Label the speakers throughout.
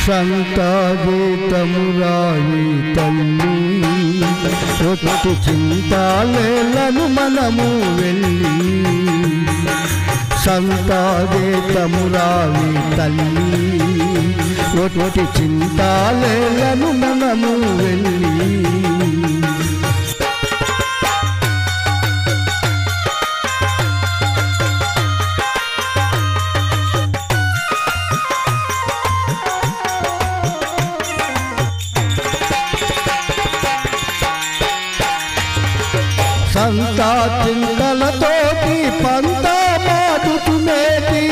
Speaker 1: సంతాగీతమురాయి తల్లి ఒట్టు చింతాలేలను మనము వెళ్ళి సంతాగీతమురాయి తల్లి ఒట్టి చింతాలేలను మనము వెళ్ళి సంతా చింతలతోటి పంత మాటుకునేటి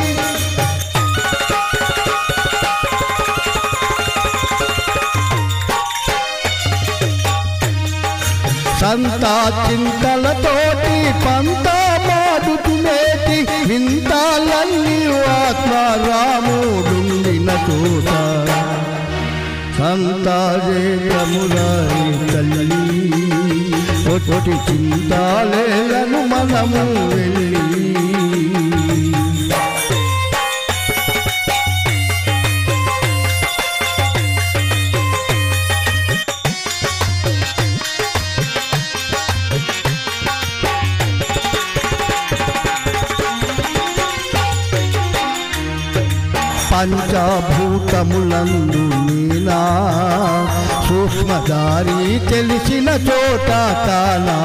Speaker 1: సంతా చింతలతోటి పంత మాటుకునేటి వింతాలన్నీ ఆత్మారాముడుండిన చోట సంతాజేతమురాయి తల్లి ఒట్టి చింతాలేలను మనము వెళ్ళి పంచభూతములందు నీనా సూక్ష్మదారి తెలిసిన చోట తానా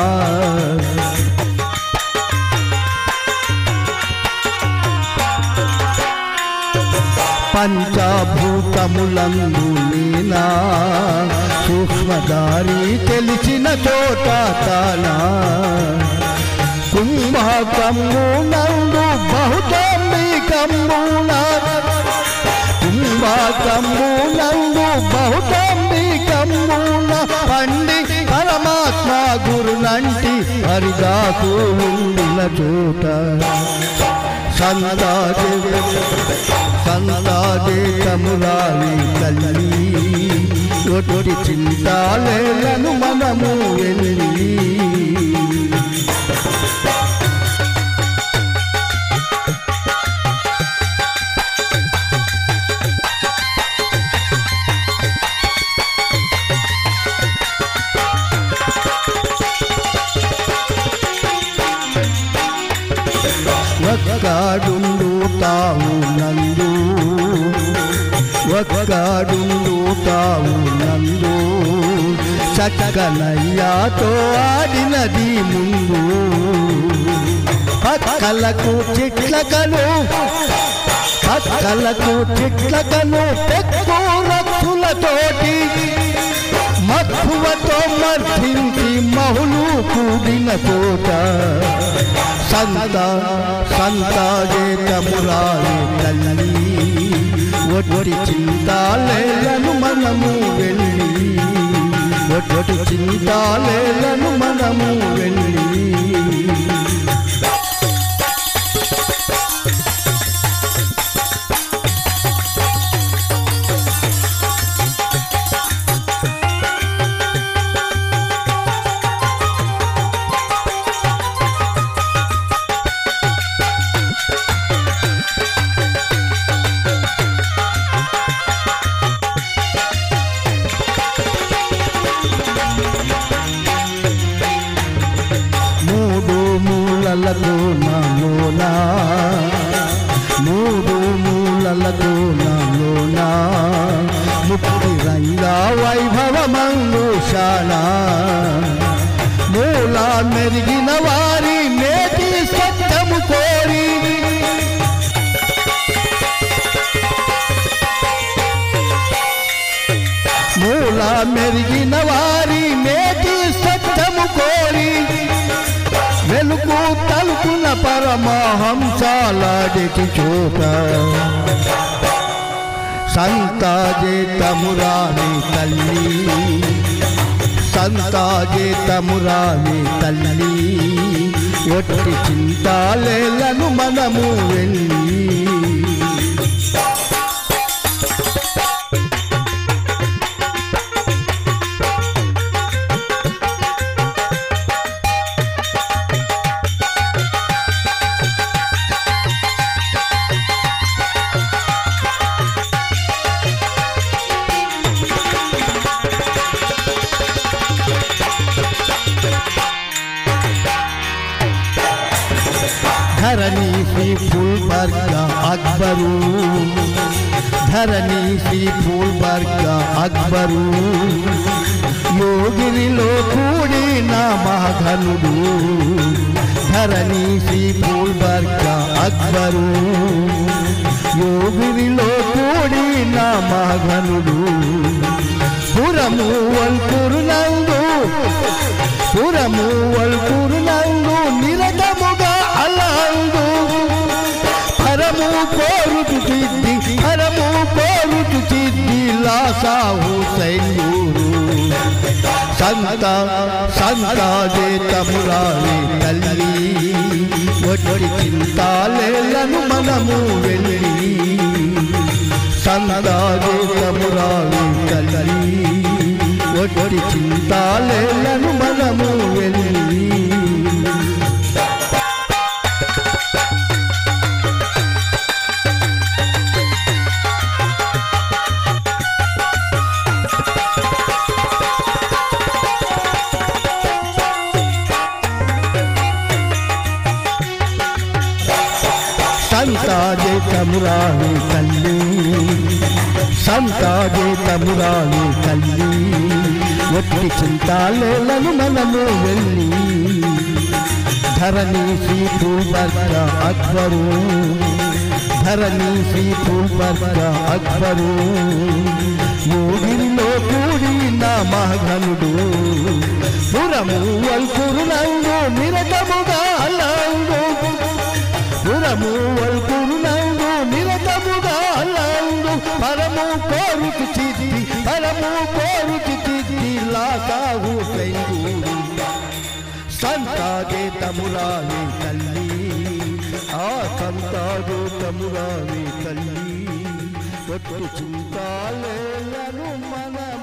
Speaker 1: పంచభూతములందు నీనా సూక్ష్మదారి తెలిసిన చోట తానా కుంభకము నందు బహుతంబికమ్మున కుంభకము నందు బహుతంబికమ్మున పండి పరమాత్మ గురునంటి హరిదాసు ఉండిన చోట సందాజే సందాజే తమురాలి తల్లి ఒట్టి చింతాలేలను మనము వెళ్ళి ఒక్కడుండు తావు నందు ఒక్కడుండు తావు నందు చక్కనయ్యాతో ఆడినది ముందు పక్కలకు చిట్లకను పక్కలకు చిట్లకను పెక్కు రక్షులతోటి మక్కువతో మర్ధించి మహులు కూడిన చోట సంత సంతాజేతమురాలి తల్లి ఒట్టి చింతాలేలను మనము వెళ్ళి ఒట్టి చింతాలేలను మనము వెళ్ళి మూడు మూలలకు నాలోనా మూడు మూలలకు నాలోనా ముక్తి రంగా వైభవమందుషానా మూల మెరిగిన వారి నేటి సత్యము కోరి మూల మెరిగిన వారి నేటి సత్యము కోరి వెలుగు తలుపున పరమహంసాలాడిటి చోట సంతాజేతమురాని తల్లి సంతాజేతమురాని తల్లి ఒట్టి చింతాలేలను మనము వెళ్ళి ధరణి శ్రీ ఫుల్బర్గ అక్బరు ధరణి శ్రీ ఫుల్బర్గ అక్బరు యోగిరిలో కూడిన మహాఘనుడు ధరణి శ్రీ ఫుల్బర్గ అక్బరు యోగిరిలో కూడిన మహాఘనుడు పురము వల్పురునందు పురము వల్పురునందు నిరతముగా అల్లందు పరము కోరుతు సిద్ధి పరము కోరుతు సిద్ధి లాసా హుసైన్యూరు సంత సంత తమురాలి తల్లి ఒట్టి చింతాలేలను మనము వెళ్ళి సందాగే తమురాలి తల్లి ఒట్టి చింతాలేలను మనము వెళ్ళి సంతాజే తమురాలి తల్లి సంతాజే తమురాలి తల్లి ఒట్టి చింతాలేలను మనము వెళ్ళి ధరణి శ్రీ పూల్బర్గ అక్బరు ధరణి శ్రీ పూల్బర్గ అక్బరు యోగిరిలో కూడిన మహఘనుడు పురము వల్పురునందు నిరతముగా అల్లందు పురము వల్పురునందు నిరతముగా అల్లందు పరము కోరుకు చిత్తి పరము కోరుకు చిత్తి లాసాగు పెంగూరు సంతాగే తమురాలి తల్లి ఆ సంతాగే తమురాలి తల్లి ఒట్టు చింతాలేలను మన